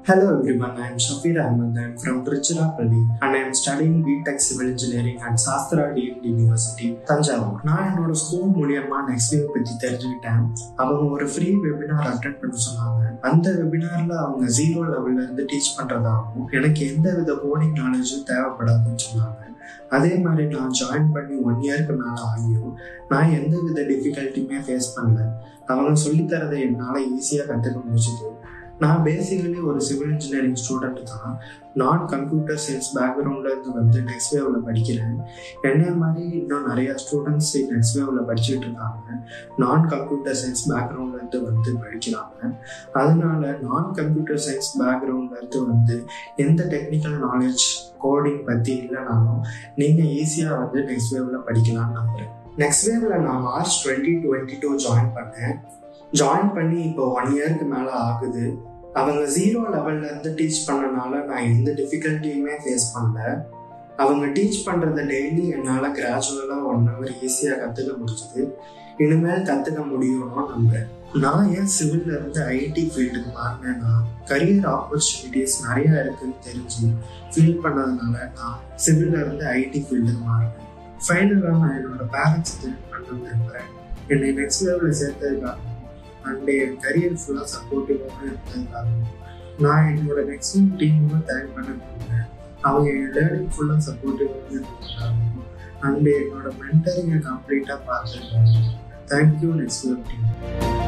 Hello everyone, I am Shafir Ahmed. I am from Tiruchirappalli and I am studying BTech Civil Engineering at Sastra DMD University, Thanjavur நான் என்னோட school மூலியமா next wave பத்தி தெரிஞ்சுக்கிட்டேன் அவங்க ஒரு free webinar attend பண்ண சொன்னாங்க அந்த வெபினார்ல அவங்க ஜீரோ லெவல்ல இருந்து டீச் பண்றதாகவும் எனக்கு எந்த வித கோடிங் நாலேஜும் தேவைப்படாதுன்னு சொன்னாங்க அதே மாதிரி நான் ஜாயின் பண்ணி ஒன் இயருக்கு மேல ஆகியும் நான் எந்த வித டிஃபிகல்ட்டியுமே ஃபேஸ் பண்ணல அவங்க சொல்லித்தரதை என்னால் ஈஸியாக கற்றுக்க முடிச்சுது நான் பேசிக்கலி ஒரு சிவில் இன்ஜினியரிங் ஸ்டூடெண்ட் தான் நான் கம்ப்யூட்டர் சயின்ஸ் பேக்ரவுண்ட்ல இருந்து வந்து நெக்ஸ்ட் வேவ்ல படிக்கிறேன் என்ன மாதிரி இன்னும் நிறைய ஸ்டூடெண்ட்ஸ் நெக்ஸ்ட் வேவ்ல படிச்சுட்டு இருக்காங்க நான் கம்ப்யூட்டர் சயின்ஸ் பேக்ரவுண்ட்ல இருந்து வந்து படிக்கிறாங்க அதனால நான் கம்ப்யூட்டர் சயின்ஸ் பேக்ரவுண்ட்ல இருந்து வந்து எந்த டெக்னிக்கல் நாலேஜ் கோடிங் பத்தி இல்லைனாலும் நீங்க ஈஸியா வந்து நெக்ஸ்ட் வேவ்ல படிக்கலாம்னு நம்புறேன் நெக்ஸ்ட் வேவ்ல நான் March twenty twenty two join பண்ணேன் ஜாயின் பண்ணி இப்போ ஒன் இயருக்கு மேலே ஆகுது அவங்க ஜீரோ லெவல்ல இருந்து டீச் பண்ணனால நான் எந்த டிஃபிகல்ட்டியுமே ஃபேஸ் பண்ணல அவங்க டீச் பண்றத டெய்லி என்னால் கிராஜுவலாக ஒன் ஹவர் ஈஸியாக கற்றுக்க முடிஞ்சுது இனிமேல் கற்றுக்க முடியும்னு நம்புறேன் நான் ஏன் சிவில்ல இருந்து ஐடி ஃபீல்டுக்கு மாறினேன்னா கரியர் ஆப்பர்ச்சுனிட்டிஸ் நிறைய இருக்குன்னு தெரிஞ்சு ஃபீல் பண்ணதுனால நான் சிவில்ல இருந்து ஐடி ஃபீல்டுக்கு மாறினேன் ஃபைனலாக நான் என்னோட பேரண்ட்ஸ் தேங்க் பண்ண விரும்புகிறேன் என்னை நெக்ஸ்ட் லெவலில் சேர்த்ததுக்காக அண்ட் என் கரியர் ஃபுல்லாக சப்போர்ட்டிவாக இருந்ததுக்காகவும் நான் என்னோட நெக்ஸ்ட் டீமும் தேங்க் பண்ண விரும்புகிறேன் அவங்க என் லேர்னிங் ஃபுல்லாக சப்போர்ட்டிவாக இருந்ததுக்காகவும் அண்ட் என்னோட மென்டரிங்கை கம்ப்ளீட்டாக பார்த்துருக்காங்க தேங்க்யூ நெக்ஸ்ட் டீம்